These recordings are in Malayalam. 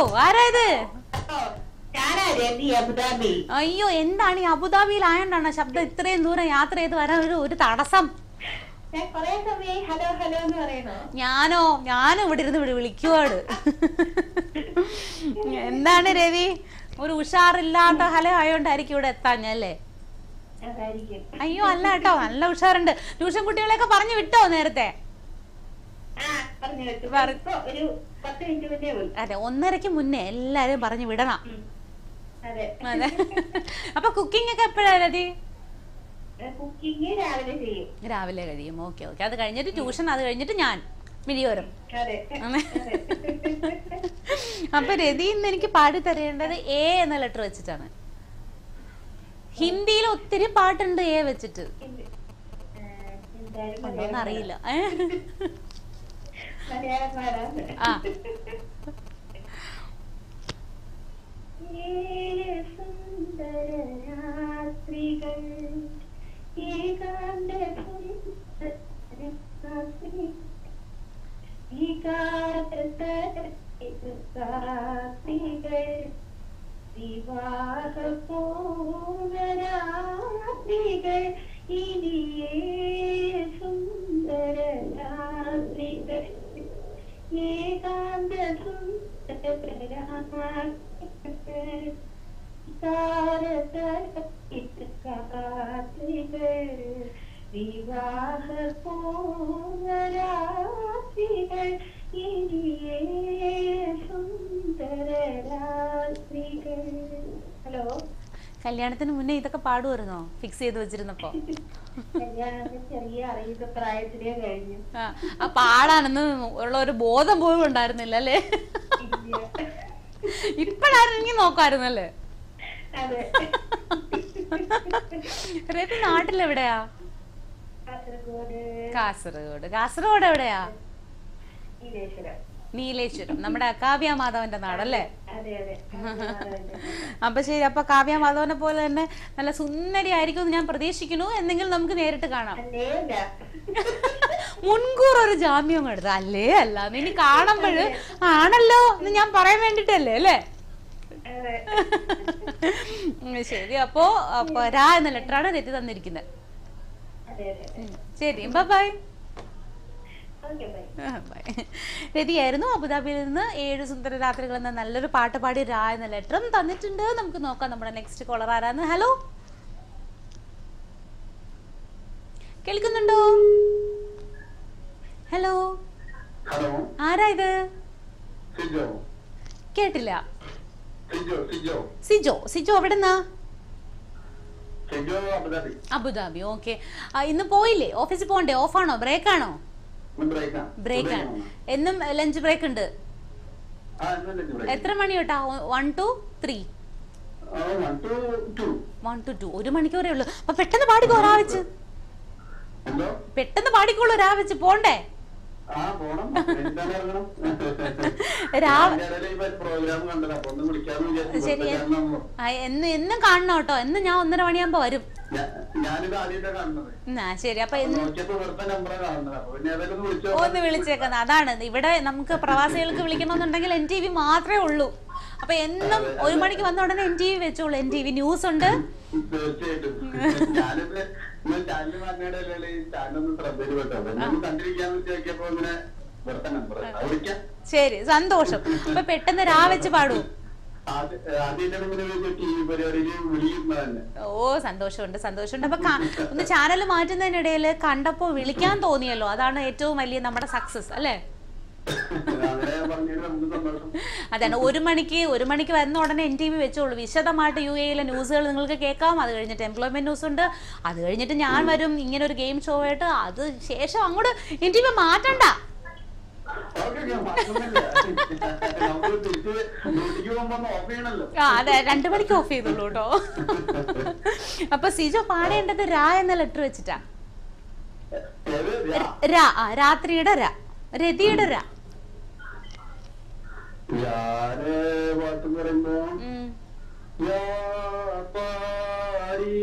ആരാ ഇത് ഞാനാ രതി അബുദാബി അയ്യോ എന്താണ് ഈ അബുദാബിയിലായോണ്ടാണ് ശബ്ദം ഇത്രയും ദൂരം യാത്ര ചെയ്ത് വരാൻ ഒരു ഒരു തടസ്സം ഞാൻ കൊറേ സമയം ഹലോ ഹലോ എന്ന് പറയണോ ഞാനോ ഞാനും ഇവിടെ ഇരുന്ന് ഇവിടെ വിളിക്കുവാട് എന്താണ് രവി ഒരു ഉഷാറില്ലാത്ത ഹലോ ആയോണ്ടായിരിക്കും ഇവിടെ എത്താഞ്ഞല്ലേ അതായിരിക്കും അയ്യോ അല്ല കേട്ടോ നല്ല ഉഷാറുണ്ട് ട്യൂഷൻ കുട്ടികളെയൊക്കെ പറഞ്ഞു വിട്ടോ നേരത്തെ ആ പറഞ്ഞു കേട്ടു പറ- ഇപ്പൊ ഒരു പത്ത് മിനിറ്റ് മുന്നേ പോയി അതെ ഒന്നരക്ക് മുന്നേ എല്ലാരും പറഞ്ഞു വിടണം ഉം. അതെ അതെ അപ്പൊ കുക്കിംഗ് ഒക്കെ എപ്പോഴാ രതി കുക്കിംഗ് രാവിലെ ചെയ്യും രാവിലെ കഴിയും ഓക്കെ ഓക്കെ അത് കഴിഞ്ഞിട്ട് ട്യൂഷൻ അത് കഴിഞ്ഞിട്ട് ഞാൻ മിഴിയോരം അതെ അതെ. അപ്പൊ രതി ഇന്ന് എനിക്ക് പാടി തരേണ്ടത് എ എന്ന ലെറ്റർ വെച്ചിട്ടാണ് ഹിന്ദിയിൽ ഒത്തിരി പാട്ടുണ്ട് എ വെച്ചിട്ട് എന്ത്? ആ, എന്തായാലും ഉണ്ടോന്ന് അറിയില്ല ഏ? മലയാളം പാടാം ആ ഏഴ് സുന്ദര രാത്രികൾ ഏകാന്ത സുന്ദര രാത്രി വികാരങ്ങൾ വിവാഹ പൂർണ്ണരാത്രികൾ ഇനിയേ സുന്ദര രാത്രികൾ ഏകാന്ത സുന്ദരാത്രികൾ വിവാഹ പൂർണ്ണരാത്രികൾ ഇനിയേ സുന്ദര രാത്രികൾ ഹലോ കല്യാണത്തിന് മുന്നേ ഇതൊക്കെ പാടുമായിരുന്നോ ഫിക്സ് ചെയ്ത് വെച്ചിരുന്നപ്പോ കല്യാണം ചെറിയ അറിയുന്ന പ്രായത്തിലേ കഴിഞ്ഞു ആ ആ പാടാനെന്ന് ഉള്ള ഒരു ബോധം പോലും ഉണ്ടായിരുന്നില്ല അല്ലേ ഇല്ല. ഇപ്പഴായിരുന്നെങ്കിൽ നോക്കായിരുന്നല്ലേ അതെ രവി നാട്ടിലെവിടെയാ കാസർഗോഡ് കാസർഗോഡ് കാസർഗോഡ് എവിടെയാ നീലേശ്വരം നീലേശ്വരം നമ്മുടെ കാവ്യ മാധവന്റെ നാടല്ലേ അതെ അതെ അപ്പൊ ശരി അപ്പൊ കാവ്യ മാധവനെ പോലെ തന്നെ നല്ല സുന്ദരി ആയിരിക്കും എന്ന് ഞാൻ പ്രതീക്ഷിക്കുന്നു എന്തെങ്കിലും നമുക്ക് നേരിട്ട് കാണാം അല്ലേല്ല മുൻകൂർ ഒരു ജാമ്യം എടുത്ത് അല്ലേ അല്ല ഇനി കാണുമ്പോഴ് ആണല്ലോ എന്ന് ഞാൻ പറയാൻ വേണ്ടിട്ടല്ലേ അല്ലേ അതെ ഉം, ശരി അപ്പോ അപ്പൊ രാ എന്ന ലെറ്ററാണ് രതി തന്നിരിക്കുന്നത് അതെ അതെ ഉം, ശരി ബൈ ഓക്കെ ബൈ ബൈ രതിയായിരുന്നു അബുദാബിയിൽ നിന്ന് ഏഴ് സുന്ദര രാത്രികൾ എന്ന നല്ലൊരു പാട്ട് പാടി രാ എന്ന ലെറ്ററും തന്നിട്ടുണ്ട് നമുക്ക് നോക്കാം നമ്മുടെ നെക്സ്റ്റ് കോളർ ആരാന്ന് ഹലോ കേൾക്കുന്നുണ്ടോ ഹലോ ഹലോ ആരാ ഇത് സിജോ കേട്ടില്ല സിജോ സിജോ സിജോ സിജോ എവിടെന്നാ സിജോ അബുദാബി അബുദാബി ഓക്കെ ഇന്ന് പോയില്ലേ ഓഫീസിൽ പോകണ്ടേ ഓഫാണോ ബ്രേക്കാണോ ബ്രേക്കാ ബ്രേക്കാണ് എന്നും ലഞ്ച് ബ്രേക്ക് ഉണ്ട് ആ ഇന്നല്ലേ ബ്രേക്ക് എത്ര മണി തൊട്ടാ one two three one two two one two two ഒരു മണിക്കൂറേ ഉള്ളൂ അപ്പൊ പെട്ടെന്ന് പാടിക്കോ ഒരാ വെച്ച് എന്തോ പെട്ടെന്ന് പാടിക്കോളൂ ഒരാ വെച്ച് പോണ്ടേ ആ പോണം എന്താണ് ഇറങ്ങണം രാവ്- പ്രോഗ്രാം കണ്ടത് അപ്പൊ ഒന്ന് വിളിക്കാന്ന് വിചാരിച്ചു ശരി വെറുതെ കാണണം. ആ, എന്നും എന്നും കാണണം കേട്ടോ എന്നും ഞാൻ ഒന്നര മണിയാകുമ്പോ വരും ഞാ- ഞാനിത് ആദ്യമായിട്ടാ കാണുന്നത് ഉം, ആ ശരി അപ്പൊ എന്ന് നോക്കിയപ്പോ വെറുതെ നമ്പറാ കാണുന്നത് അപ്പൊ പിന്നെ ഏതായാലും ഒന്ന് വിളിച്ചോ ഒന്ന് വിളിച്ചേക്കുന്നത് അതാണ് ഇവിടെ നമുക്ക് പ്രവാസികൾക്ക് വിളിക്കണമെന്നുണ്ടെങ്കിൽ എൻ ടി വി മാത്രമേ ഉള്ളൂ അപ്പൊ എന്നും ഒരു മണിക്ക് വന്ന ഉടനെ എൻ ടി വി വെച്ചോളൂ എൻ ടി വി ന്യൂസ് ഉണ്ട് തീർച്ചയായിട്ടും ഞാനിത് ഇന്ന് ചാനൽ പറഞ്ഞിടല്ലേ ഈ ചാനലൊന്നും ശ്രദ്ധയിൽ പെട്ടോ അപ്പൊ ഒന്ന് കണ്ടിരിക്കാന്ന് ചോദിച്ചപ്പോ ഇങ്ങനെ വെറുതെ നമ്പർ വിളിക്കാം ശരി സന്തോഷം അപ്പൊ പെട്ടെന്ന് രാ വെച്ച് പാടൂ ആദ്യം ആദ്യം ഇങ്ങനെ ടി വി പരിപാടിയിൽ വിളിക്കുന്ന തന്നെ ഓ സന്തോഷമുണ്ട് സന്തോഷമുണ്ട് അപ്പൊ കാ- ഒന്ന് ചാനൽ മാറ്റുന്നതിനിടയിൽ കണ്ടപ്പോ വിളിക്കാൻ തോന്നിയല്ലോ അതാണ് ഏറ്റവും വലിയ നമ്മുടെ സക്സസ് അല്ലേ അങ്ങനെ പറഞ്ഞതിൽ നമുക്ക് സന്തോഷം അതാണ് ഒരു മണിക്ക് ഒരു മണിക്ക് വരുന്ന ഉടനെ എൻ ടി വി വെച്ചോളൂ വിശദമായിട്ട് യു എയിലെ ന്യൂസുകൾ നിങ്ങൾക്ക് കേൾക്കാം അത് കഴിഞ്ഞിട്ട് എംപ്ലോയ്മെന്റ് ന്യൂസ് ഉണ്ട് അത് കഴിഞ്ഞിട്ട് ഞാൻ വരും ഇങ്ങനെ ഒരു ഗെയിം ഷോ ആയിട്ട് അത് ശേഷം അങ്ങോട്ട് എൻ ടി വി മാറ്റണ്ട ഓക്കെ ഓക്കെ മാറ്റുന്നില്ല നമുക്ക് തിരിച്ച് ഡ്യൂട്ടിക്ക് പോകുമ്പോ ഒന്ന് ഓഫ് ചെയ്യണല്ലോ ആ അതെ രണ്ടു മണിക്ക് ഓഫ് ചെയ്തോളൂ കേട്ടോ അപ്പൊ സിജോ പാടേണ്ടത് രാ എന്ന ലെറ്റർ വെച്ചിട്ടാ ഏത് രാ രാ ആ രാത്രിയുടെ രാ രതിയുടെ രാ ഞാന് പാട്ട് പറയുമ്പോ ഉം. വ്യാപാരി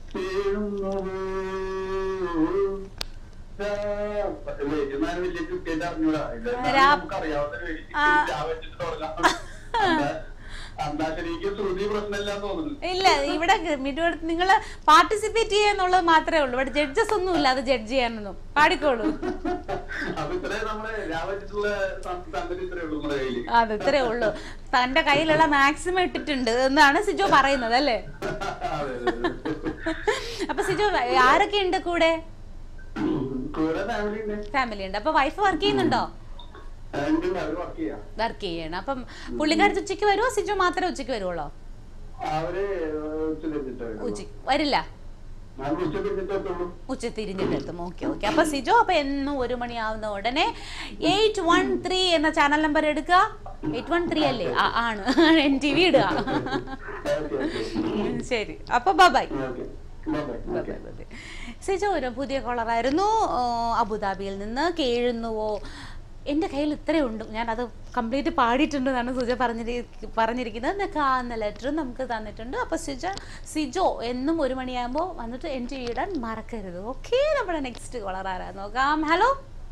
തേടുന്നു. വ്യാ- ഇല്ലേ, എന്നാലും വലിയ കൃത്യം കൃത്യമായിട്ട് അറിഞ്ഞൂടാ ഇത് രാ- നമുക്ക് അറിയാവുന്ന ഒരു ആ. വെച്ചിട്ട് തുടങ്ങാം അന്താ- അന്താക്ഷരിക്ക് ശ്രുതി പ്രശ്നമില്ലാന്ന് തോന്നുന്നു ഇല്ല ഇവിടെ മിഡ്വേർഡ് നിങ്ങൾ പാർട്ടിസിപ്പേറ്റ് ചെയ്യാന്നുള്ളത് മാത്രമേ ഉള്ളൂ ഇവിടെ ജഡ്ജസ് ഒന്നും ഇല്ല അത് ജഡ്ജ് ചെയ്യാനൊന്നും പാടിക്കോളൂ അപ്പൊ ഇത്രേ നമ്മള് ഞാൻ വെച്ചിട്ടുള്ള സം- സംഗതി ഇത്രേ ഉള്ളൂ നമ്മുടെ കയ്യില് അത് ഇത്രേ ഉള്ളൂ തന്റെ കയ്യിലുള്ള മാക്സിമം ഇട്ടിട്ടുണ്ട് എന്നാണ് സിജോ പറയുന്നത് അല്ലേ അതെ, അതെ, അതെ. അപ്പൊ സിജോ ആരൊക്കെ ഉണ്ട് കൂടെ കൂടെ ഫാമിലി ഉണ്ട് ഫാമിലി ഉണ്ട് അപ്പൊ വൈഫ് വർക്ക് ചെയ്യുന്നുണ്ടോ ഉണ്ട് അവര് വർക്ക് ചെയ്യാം വർക്ക് ചെയ്യണം അപ്പം പുള്ളിക്കാരത്ത് ഉച്ചയ്ക്ക് വരുമോ സിജോ മാത്രമേ ഉച്ചയ്ക്ക് വരുവുള്ളോ അവര് ഉച്ച തിരിഞ്ഞിട്ടേ ഉച്ച വരില്ല ഞാൻ ഉച്ച തിരിഞ്ഞിട്ടെത്തുള്ളൂ ഉച്ച തിരിഞ്ഞിട്ടെത്തും ഓക്കെ ഓക്കെ അപ്പൊ സിജോ അപ്പൊ എന്നും ഒരു മണിയാവുന്ന ഉടനെ എയ്റ്റ് വൺ ത്രീ എന്ന ചാനൽ നമ്പർ എടുക്കുക എയ്റ്റ് വൺ ത്രീ അല്ലേ ആ, ആണ് എൻ ടി വി ഇടുക ഓക്കെ ഓക്കെ ശരി അപ്പൊ bye okay bye bye okay Sijo ഒരു പുതിയ കോളറായിരുന്നു ആ, അബുദാബിയിൽ നിന്ന് കേഴുന്നുവോ എൻ്റെ കയ്യിൽ ഇത്രയും ഉണ്ട് ഞാൻ അത് കംപ്ലീറ്റ് പാടിയിട്ടുണ്ടെന്നാണ് സുജ പറഞ്ഞിരി പറഞ്ഞിരിക്കുന്നത് എന്നൊക്കെ ആ എന്ന ലെറ്റർ നമുക്ക് തന്നിട്ടുണ്ട് അപ്പോൾ സിജ സിജോ എന്നും ഒരു മണിയാകുമ്പോൾ വന്നിട്ട് എൻ ടി ഇടാൻ മറക്കരുത് ഓക്കെ നമ്മുടെ നെക്സ്റ്റ് കോളർ ആരാ നോക്കാം ഹലോ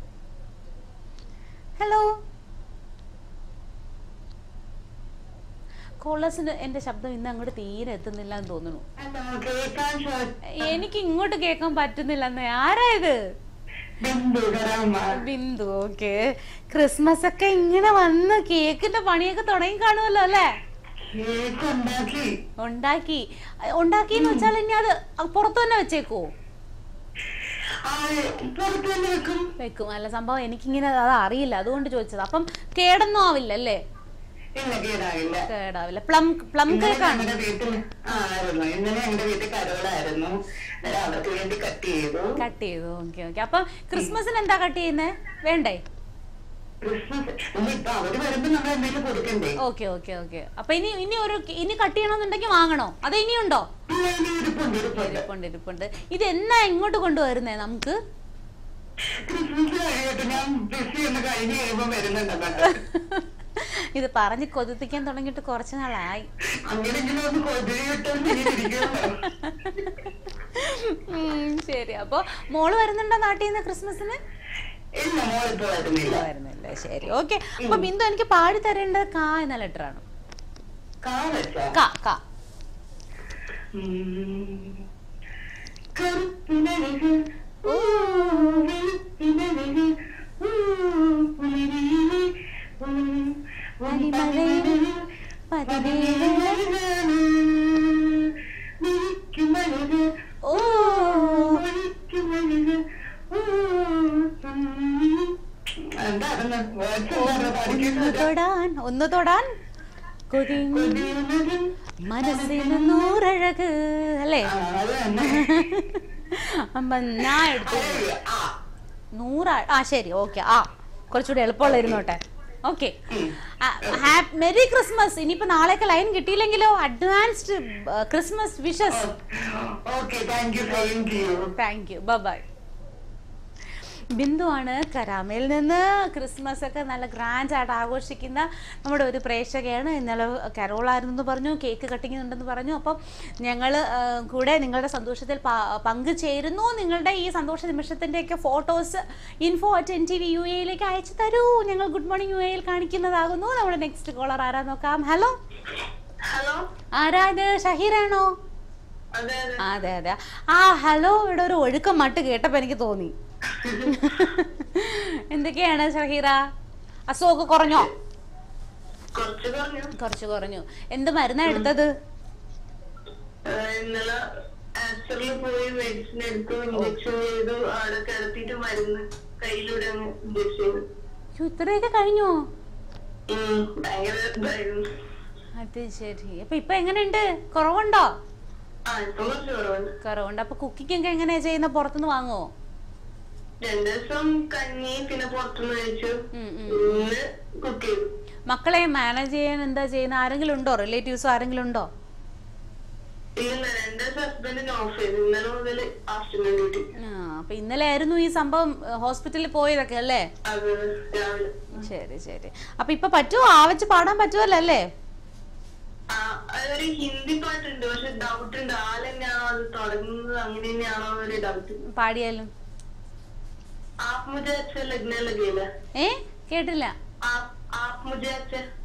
ഹലോ കോളേഴ്സിന് എൻ്റെ ശബ്ദം ഇന്ന് അങ്ങോട്ട് തീരെ എത്തുന്നില്ല എന്ന് തോന്നുന്നു ഹലോ കേൾക്കാൻ എനിക്ക് ഇങ്ങോട്ട് കേൾക്കാൻ പറ്റുന്നില്ലെന്ന് ആരാ ഇത് ബിന്ദുകരമ്മ ബിന്ദു ഓക്കെ ക്രിസ്മസ് ഒക്കെ ഇങ്ങനെ വന്ന് കേക്കിന്റെ പണിയൊക്കെ തുടങ്ങി കാണുമല്ലോ അല്ലേ കേക്ക് ഉണ്ടാക്കി ഉണ്ടാക്കി ഉണ്ടാക്കി എന്ന് വെച്ചാൽ ഇനി അത് പുറത്തു തന്നെ വെച്ചേക്കോ ആ പുറത്ത് തന്നെ വെക്കും വെക്കും അല്ല സംഭവം എനിക്കിങ്ങനെ അത് അറിയില്ല അതുകൊണ്ട് ചോദിച്ചത് അപ്പം കേടൊന്നും ആവില്ല അല്ലേ ഇല്ല കേടാകില്ല കേടാവില്ല പ്ലം പ്ലം ഇന്നലെ കേക്കാണ് ഞങ്ങളുടെ വീട്ടിൽ ആ, ആയിരുന്നു ഇന്നലെ ഞങ്ങളുടെ വീട്ടിൽ കരോളായിരുന്നു അന്നേരം അവർക്ക് വേണ്ടി കട്ട് ചെയ്തു കട്ട് ചെയ്തു ഓക്കെ ഓക്കെ അപ്പം ക്രിസ്മസിന് എന്താ കട്ട് ചെയ്യുന്നേ വേണ്ടേ ക്രിസ്മസ് ഇല്ല, ഇപ്പൊ അവര് വരുമ്പോ നമ്മൾ എന്തെങ്കിലും കൊടുക്കണ്ടേ ഓക്കെ ഓക്കെ ഓക്കെ അപ്പൊ ഇനി ഇനി ഒരു ഇനി കട്ട് ചെയ്യണമെന്നുണ്ടെങ്കിൽ വാങ്ങണോ അതോ ഇനിയുണ്ടോ ഇല്ല, ഇല്ല, ഇരിപ്പുണ്ട് ഇരിപ്പുണ്ട് ഇരിപ്പുണ്ട് ഇരിപ്പുണ്ട് ഇത് എന്നാ ഇങ്ങോട്ട് കൊണ്ടുവരുന്നേ നമുക്ക് ക്രിസ്മസ് കഴിയട്ടെ ഞാൻ ബിസി ഒന്ന് കഴിഞ്ഞ് കഴിയുമ്പോ വരുന്നുണ്ടല്ലോ ഇത് പറഞ്ഞ് കൊതിപ്പിക്കാൻ തുടങ്ങിയിട്ട് കുറച്ച് നാളായി അങ്ങനെ ഇങ്ങനെ ഒന്ന് കൊതിയിട്ടൊന്ന് ഇങ്ങനെ ഇരിക്കുമല്ലോ ഉം, ശരി അപ്പൊ മോള് വരുന്നുണ്ടോ നാട്ടിൽ നിന്ന് ക്രിസ്മസിന് ഇല്ല മോളിപ്പോ വരുന്നില്ല വരുന്നില്ല ശരി ഓക്കെ അപ്പൊ ബിന്ദു എനിക്ക് പാടി തരേണ്ടത് കാ എന്ന ലെറ്റർ ആണ് കാ വെച്ചാ കാ കാ കറുപ്പിനഴക് ഊ, വെളുപ്പിനഴക് ഊ, പുലിരിയിലെ ഊ, പനിമഴയിൽ പതിനേഴ് പതിനേഴഴകാണ്. മിഴിക്കുമഴക് ഓ ഒഴിക്കുമഴക് ഊ, ഉം. എന്തായിരുന്നു വേർഡ്സ് എന്തായിരുന്നു ഒന്ന് പഠിക്കുന്നത് തൊടാൻ ഒന്ന് തൊടാൻ കൊതിഞ്ഞു കൊതിയുന്നത് മനസ്സിന് നൂറഴക് അല്ലേ ആ, അത് തന്നെ അപ്പൊ ഞാൻ എടുത്തു അതെ, ആ നൂറ് ആ ശരി ഓക്കെ ആ കുറച്ചുകൂടി എളുപ്പമുള്ള ഇരുന്നോട്ടെ ഓക്കെ മെരി ക്രിസ്മസ് ഇനിയിപ്പോ നാളേക്ക് ലൈൻ കിട്ടിയില്ലെങ്കിലോ advanced Christmas wishes okay thank you thank you thank you bye ബിന്ദുവാണ് കരാമയിൽ നിന്ന് ക്രിസ്മസ് ഒക്കെ നല്ല ഗ്രാൻഡ് ആയിട്ട് ആഘോഷിക്കുന്ന നമ്മുടെ ഒരു പ്രേക്ഷകയാണ് ഇന്നലെ കരോളായിരുന്നു എന്ന് പറഞ്ഞു കേക്ക് കട്ടിങ് ഉണ്ടെന്ന് പറഞ്ഞു അപ്പം ഞങ്ങൾ കൂടെ നിങ്ങളുടെ സന്തോഷത്തിൽ പ- പങ്കുചേരുന്നു നിങ്ങളുടെ ഈ സന്തോഷ നിമിഷത്തിൻ്റെയൊക്കെ photos info at N T V U എയിലേക്ക് അയച്ചു തരൂ ഞങ്ങൾ ഗുഡ് മോർണിംഗ് യു എയിൽ കാണിക്കുന്നതാകുന്നു നമ്മുടെ നെക്സ്റ്റ് കോളർ ആരാ നോക്കാം ഹലോ ഹലോ ആരാ ഇത് ഷഹീറാണോ അതെ അതെ അതെ അതെ ആ ഹലോ ഇവിടെ ഒരു ഒഴുക്കം മട്ട് കേട്ടപ്പോ എനിക്ക് തോന്നി എന്തൊക്കെയാണ് ഷഹീറ അസുഖമൊക്കെ കുറഞ്ഞോ കുറച്ച് പറഞ്ഞു കുറച്ച് കുറഞ്ഞു എന്ത് മരുന്നാ എടുത്തത് ഇന്നലെ ആസ്റ്ററിൽ പോയി മെഡിസിൻ എടുത്തു ഇഞ്ചക്ഷൻ ചെയ്തു അവിടെ കിടത്തിയിട്ട് മരുന്ന് കയ്യിലൂടെ അങ്ങ് ഇഞ്ചക്ഷൻ ചെയ്തു അയ്യോ, ഇത്രയൊക്കെ കഴിഞ്ഞോ ഉം, ഭയങ്കര ഇതായിരുന്നു അത് ശരി അപ്പൊ ഇപ്പൊ എങ്ങനെയുണ്ട് കുറവുണ്ടോ ആ ഇപ്പൊ കുറച്ച് കുറവുണ്ട് കുറവുണ്ട് അപ്പൊ കുക്കിംഗ് ഒക്കെ എങ്ങനെയാ ചെയ്യുന്ന പുറത്തുനിന്ന് വാങ്ങുവോ രണ്ടു ദിവസം കഞ്ഞി പിന്നെ പുറത്തുനിന്ന് കഴിച്ചു ഉം, ഉം. ഇന്ന് കുക്ക് ചെയ്തു മക്കളെ മാനേജ് ചെയ്യാൻ എന്താ ചെയ്യുന്ന ആരെങ്കിലും ഉണ്ടോ റിലേറ്റീവ്സോ ആരെങ്കിലും ഉണ്ടോ ഇല്ല രണ്ടു ദിവസം ഹസ്ബൻഡിന് ഓഫ് ചെയ്തു ഇന്നലെ മുതൽ ആഫ്റ്റർനൂൺ ഡ്യൂട്ടി ആ അപ്പൊ ഇന്നലെ ആയിരുന്നു ഈ സംഭവം ഹോസ്പിറ്റലിൽ പോയതൊക്കെ അല്ലേ അത് രാവിലെ ശരി ശരി അപ്പൊ ഇപ്പൊ പറ്റുമോ ആവച്ച് പാടാൻ പറ്റുമല്ലോ അല്ലേ ആ, അതൊരു ഹിന്ദി പാട്ടുണ്ട് പക്ഷെ ഡൗട്ട് ഉണ്ട് ആൾ തന്നെയാണോ അത് തുടങ്ങുന്നത് അങ്ങനെ തന്നെയാണോ എന്നൊരു ഡൗട്ട് പാടിയാലും आप मुझे अच्छे लगने लगे ना ഏ കേട്ടില്ല आप आप मुझे अच्छे